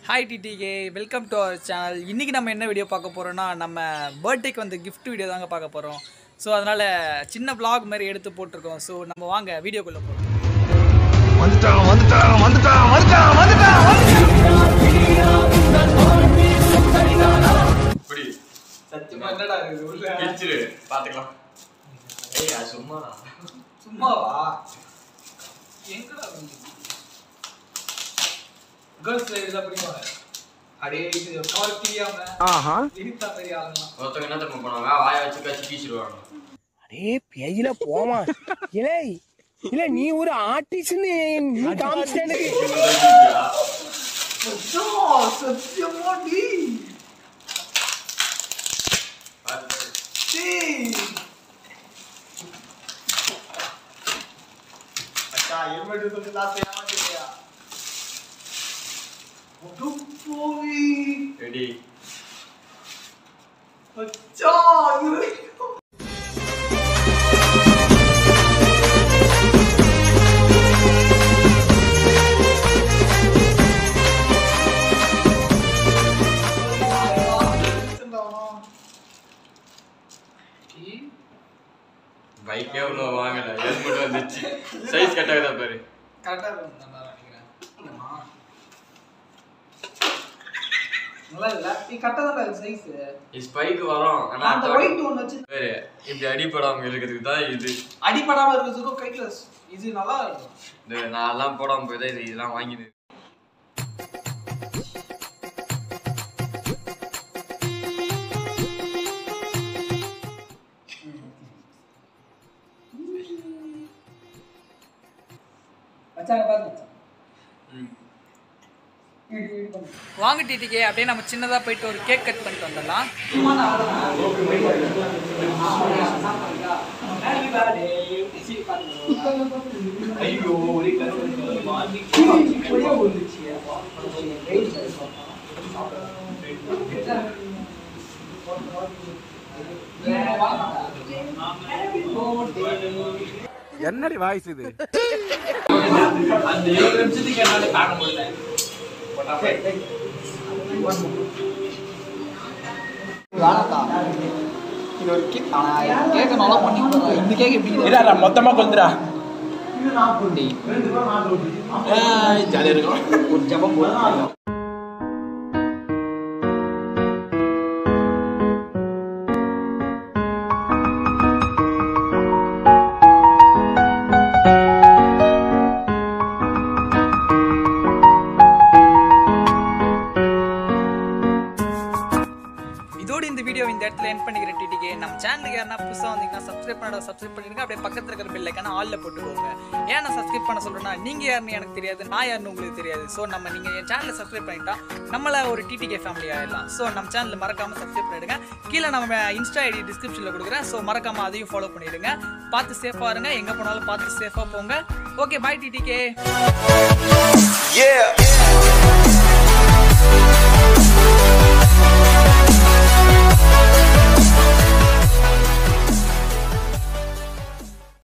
Hi TTK welcome to our channel இன்றைக்கி நம்ம என்ன வீடியோ பார்க்க போகிறோம்னா நம்ம பர்த்டேக்கு வந்து gift வீடியோ தாங்க பார்க்க போகிறோம் ஸோ அதனால் சின்ன vlog மாதிரி எடுத்து போட்டிருக்கோம் ஸோ நம்ம வாங்க வீடியோக்குள்ளே போகிறோம் வந்துட்டான் வந்துட்டான் வந்துட்டான் வந்துட்டான் வந்துட்டான் இப்படி சத்தியமாக என்னடா பிரிச்சிரு பாத்துக்கலாம் ஏய் அது சும்மா சும்மாவா எங்கடா கேர்ள்ஸ் இதெல்லாம் பிடிப்பாங்க அப்படியே இது கவர் தெரியாம ஆஹா இனித்தா மாதிரி ஆளுங்களாம் ஒருத்தவங்க என்ன தெரியுமா பண்ணுவாங்க வாயை வச்சு கச்சி கீச்சிருவாங்க அடே பேயில போமா இலே இல்ல நீ ஒரு ஆர்டிஸ்ட்னு நீ காமிச்சிட்ட எனக்கு சத்தியமா டி அக்கா ஹெல்மெட் சொல்லி லாஸ்ட் ஏமாத்திட்டியா போய் ரெடி அச்சா இது பைக்கே உள்ள வாங்கல ஹெல்மெட் வந்துச்சு சைஸ் கட்டாகுதா பாரு கரெக்டா இருக்கும் நான் நினைக்கிறேன் இல்லைம்மா. நல்லா இல்ல நீ கரெக்டா தான் இருக்கு சைஸ் இது ஸ்பைக் வரும் ஆனா அந்த ஒயிட் ஒன்னு வச்சு பாரு இப்படி அடிபடாம இருக்கிறதுக்கு தான் இது அடிபடாம இருக்கிறதுக்கும் கைட்ல இது நல்லா இருக்கும் இந்த நான் எல்லாம் போடாம போய் தான் இது இதெல்லாம் வாங்கிது மச்சான் பாரு மச்சான் வாங்க டிடிக்கே அப்படியே நம்ம சின்னதா போயிட்டு ஒரு கேக் கட் பண்ணிட்டு வந்துடலாம் என்னடி வாய்ஸ் இது அந்த இருபது நிமிஷத்துக்கு என்னால தாங்க முடியல இது ஒரு கேக் கேக்க நல்லா பண்ணி இந்த கேக் எப்படி மொத்தமா கொல்துடா ஜாலியா இருக்கும் ஒரு ஜபம் போதும் இதோட இந்த வீடியோ இந்த இடத்துல என் பண்ணிக்கிறேன் டிடிகே நம்ம சேனலுக்கு யாரா புதுசாக வந்தீங்கன்னா சப்ஸ்கிரைப் பண்ணாத சப்ஸ்கிரைப் பண்ணிடுங்க அப்படியே பக்கத்தில் இருக்கிற பெல் ஐக்கான ஆல்ல போட்டுக்கோங்க ஏன் நான் சப்ஸ்கிரைப் பண்ண சொல்றேன்னா நீங்க யாருன்னு எனக்கு தெரியாது நான் யாருன்னு உங்களுக்கு தெரியாது ஸோ நம்ம நீங்க என் சேனலை சப்ஸ்கிரைப் பண்ணிட்டா நம்மள ஒரு டிடிகே ஃபேமிலி ஆயிடலாம் ஸோ நம்ம சேனல் மறக்காம சப்ஸ்கிரைப் பண்ணிடுங்க கீழே நம்ம இன்ஸ்டா ஐடி டிஸ்கிரிப்ஷனில் கொடுக்குறேன் ஸோ மறக்காம அதையும் ஃபாலோ பண்ணிடுங்க பார்த்து சேஃபாக இருங்க எங்கே போனாலும் பார்த்து சேஃபாக போங்க ஓகே பாய் டிடிகே Yeah.